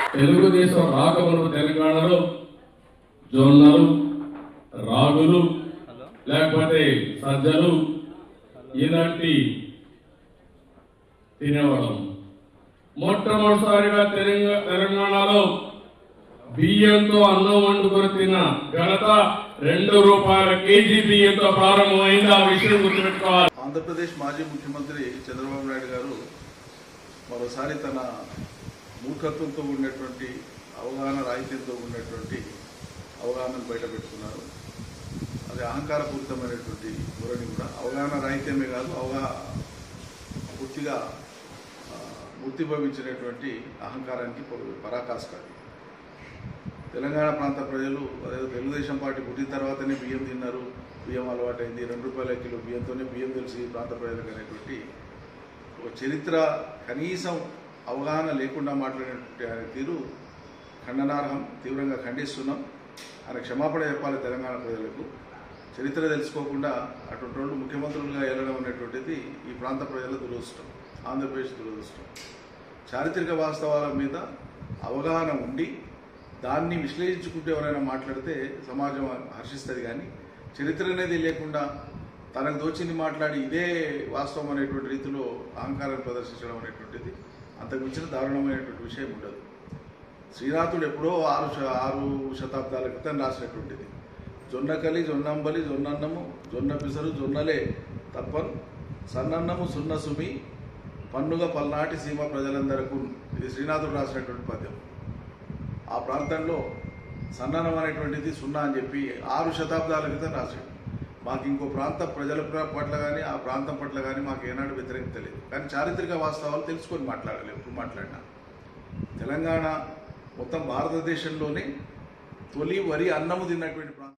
తెలుగుదేశం రాకమును తెలంగాణలో జొన్నలు రాగులు లేకపోతే సజ్జలు ఇలాంటి తినేవాళ్ళం మొట్టమొదటిసారిగా తెలంగా- తెలంగాణలో బియ్యంతో అన్నం వండుకొని తిన్న ఘనత రెండు రూపాయల కేజీ బియ్యంతో ప్రారంభమైంది ఆ విషయం గుర్తుపెట్టుకోవాలి ఆంధ్రప్రదేశ్ మాజీ ముఖ్యమంత్రి చంద్రబాబు నాయుడు గారు మరోసారి తన మూర్ఖత్వంతో ఉన్నటువంటి అవగాహన రాహిత్యంతో ఉన్నటువంటి అవగాహనను బయటపెట్టుకున్నారు అది అహంకారపూరితమైనటువంటి ధోరణి కూడా అవగాహన రాహిత్యమే కాదు అవగా పూర్తిగా ఆ, మూర్తిభవించినటువంటి అహంకారానికి ప- పరాకాష్ట అది తెలంగాణ ప్రాంత ప్రజలు అదే తెలుగుదేశం పార్టీ పుట్టిన తర్వాతనే బియ్యం తిన్నారు బియ్యం అలవాటైంది రెండు రూపాయల కిలో బియ్యంతోనే బియ్యం తెలిసి ఈ ప్రాంత ప్రజలకు అనేటువంటి ఒక చరిత్ర కనీసం అవగాహన లేకుండా మాట్లాడినటువంటి ఆయన తీరు ఖండనార్హం తీవ్రంగా ఖండిస్తున్నాం ఆయన క్షమాపణ చెప్పాలి తెలంగాణ ప్రజలకు చరిత్ర తెలుసుకోకుండా అటువంటి వాళ్ళు ముఖ్యమంత్రులుగా వెళ్ళడం అనేటువంటిది ఈ ప్రాంత ప్రజల దురదృష్టం ఆంధ్రప్రదేశ్ దురదృష్టం చారిత్రక వాస్తవాల మీద అవగాహన ఉండి దాన్ని విశ్లేషించుకుంటూ ఎవరైనా మాట్లాడితే సమాజం హర్షిస్తుంది కానీ చరిత్ర అనేది లేకుండా తనకు దోచింది మాట్లాడి ఇదే వాస్తవం అనేటువంటి రీతిలో అహంకారం ప్రదర్శించడం అనేటువంటిది అంతకు మించిన దారుణమైనటువంటి విషయం ఉండదు శ్రీనాథుడు ఎప్పుడో ఆరు శ- ఆరు శతాబ్దాల క్రితం రాసినటువంటిది జొన్నకలి జొన్నంబలి జొన్నన్నము జొన్న పిసరు జొన్నలే తప్పన్ సన్నన్నము సున్న సుమి పన్నుగ పల్నాటి సీమ ప్రజలందరకు ఇది శ్రీనాథుడు రాసినటువంటి పద్యం ఆ ప్రాంతంలో సన్ననం అనేటువంటిది సున్నా అని చెప్పి ఆరు శతాబ్దాల క్రితం రాశాడు మాకు ఇంకో ప్రాంత ప్రజల ప్ర- పట్ల కానీ ఆ ప్రాంతం పట్ల కానీ మాకు ఏనాడు వ్యతిరేకత లేదు కానీ చారిత్రక వాస్తవాలు తెలుసుకొని మాట్లాడాలి ఎప్పుడు మాట్లాడినా తెలంగాణ మొత్తం భారతదేశంలోనే తొలి వరి అన్నము తిన్నటువంటి ప్రాంతం